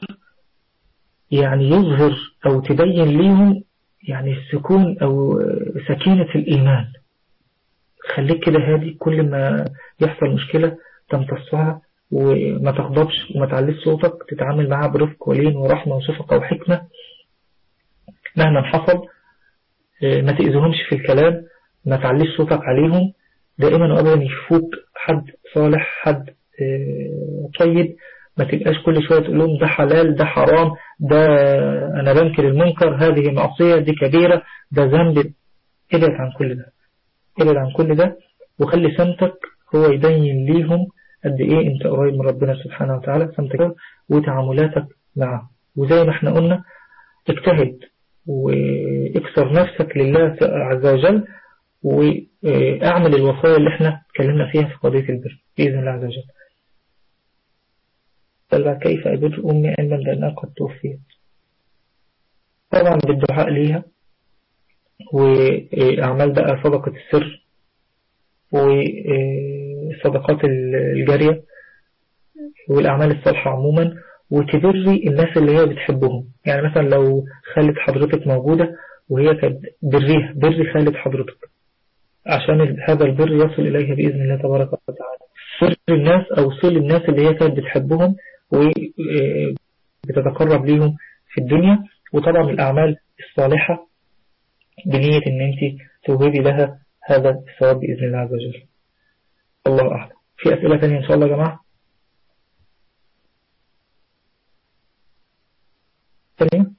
يعني يظهر أو تبين ليهم يعني السكون أو سكينة الإيمان خليك كده هادي كل ما يحصل مشكلة تمتصها وما تغضبش وما تعليش صوتك تتعامل معها برفق ولين ورحمة وشفقة وحكمة مهما حصل ما تأذيهمش في الكلام ما تعليش صوتك عليهم دائما وأبدا يشوفوك حد صالح حد طيب ما تبقاش كل شوية تقول لهم ده حلال ده حرام ده أنا بنكر المنكر هذه معصية دي كبيرة ده ذنب ابعد عن كل ده ابعد عن كل ده وخلي سمتك هو يبين ليهم قد ايه انت قريب من ربنا سبحانه وتعالى سمتك وتعاملاتك معه وزي ما احنا قلنا اجتهد واكسر نفسك لله عز وجل واعمل الوصايا اللي احنا اتكلمنا فيها في قضية البر بإذن الله عز وجل قال كيف أبر أمي علما بأنها قد توفيت طبعا بالدعاء ليها وأعمال بقى صدقة السر وصدقات الجارية والأعمال الصالحة عموما وتبري الناس اللي هي بتحبهم يعني مثلا لو خالد حضرتك موجودة وهي كانت بريها بري خالد حضرتك عشان هذا البر يصل إليها بإذن الله تبارك وتعالى سر الناس أو صل الناس اللي هي كانت بتحبهم وبتتقرب ليهم في الدنيا وطبعا الأعمال الصالحة بنية أن أنت توهبي لها هذا الثواب بإذن الله عز وجل الله أعلم في أسئلة ثانية إن شاء الله يا جماعة ثانية